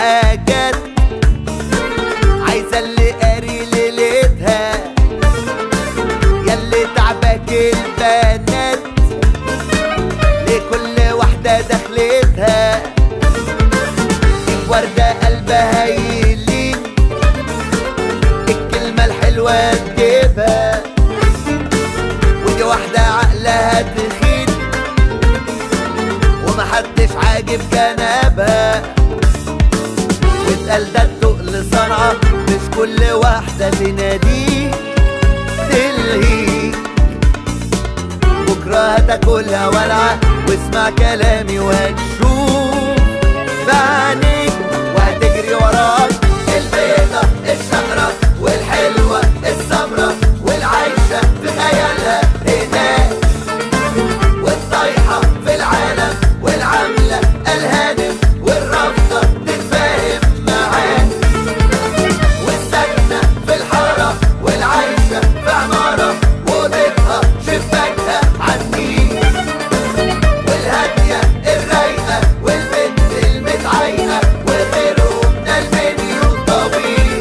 حاجات عايزة اللي قاري ليلتها ياللي تعبك البنات لكل واحدة دخلتها وردة قلبها يلين الكلمة الحلوة تجيبها ودي واحدة عقلها تخين ومحدش عاجب جنابها واتقال ده التقل صنعة مش كل واحدة تناديه تلهي بكرة هتاكلها ولعة واسمع كلامي وهتشوف بعينيك وهتجري وراك البيضة الشقرة والحلوة السمرة والعايشة في خيالها هناك والطايحة في العالم والعاملة الهانم والرافضة تتفاهم معاك والساكنة في الحارة والعايشة في عمارة وبيتها شباكها عالنيل والهادية الرايقة والبنت المتعايقة وغيره من المنيو طويل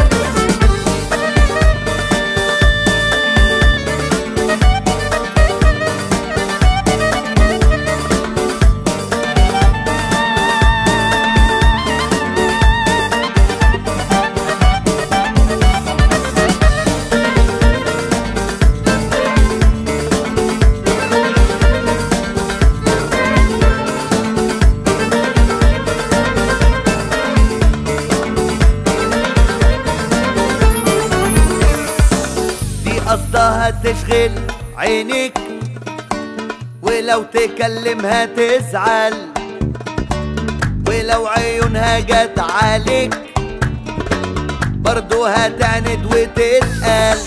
دي قصدها تشغل عينيك ولو تكلمها تزعل ولو عيونها جت عليك برضو هتعند وتتقل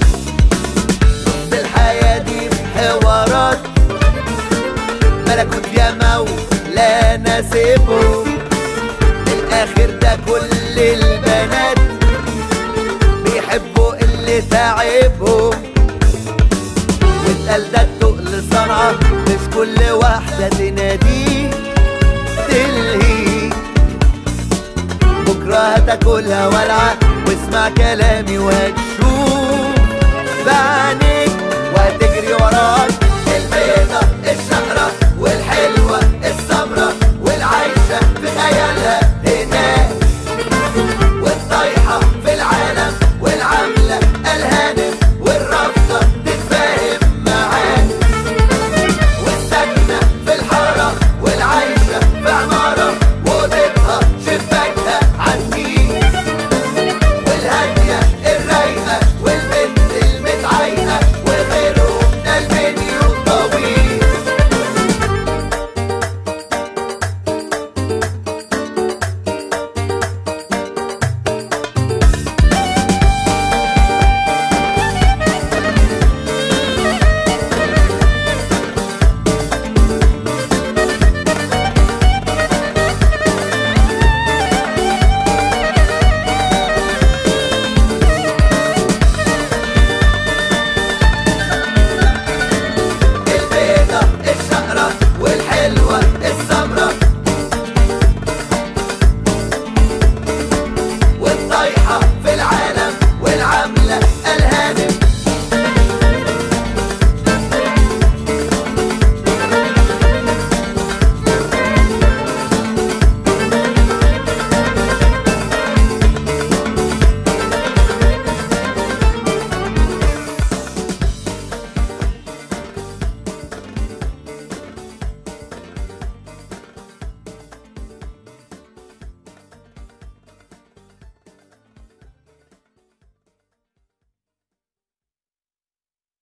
بالحياة دي في حوارات ملكوت يا مولا نسيبه الآخر ده كل البنات بيحبوا اللي تعبهم واتقال ده التقل صنعة مش كل واحدة تناديه تلهي بكرة هتاكلها ولعة واسمع كلامي وهتشوف